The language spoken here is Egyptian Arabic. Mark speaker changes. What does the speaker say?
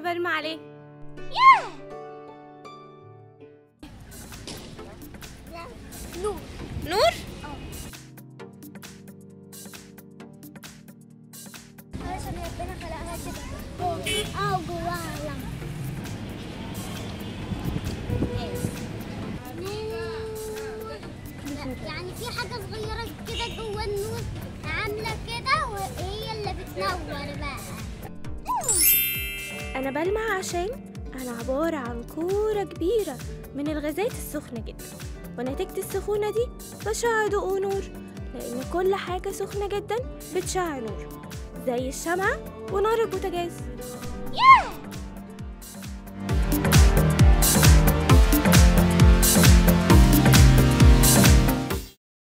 Speaker 1: برمي عليه
Speaker 2: نور
Speaker 1: نور
Speaker 2: علشان ربنا خلقها كده اه جواها لمبة يعني في حاجة صغيرة كده جوا النور عاملة كده وهي اللي بتنور بقى
Speaker 1: أنا بلمع عشان أنا عبارة عن كورة كبيرة من الغازات السخنة جدا ونتيجة السخونة دي بشع ضوء ونور لأن كل حاجة سخنة جدا بتشع نور زي الشمعة ونار البوتاجاز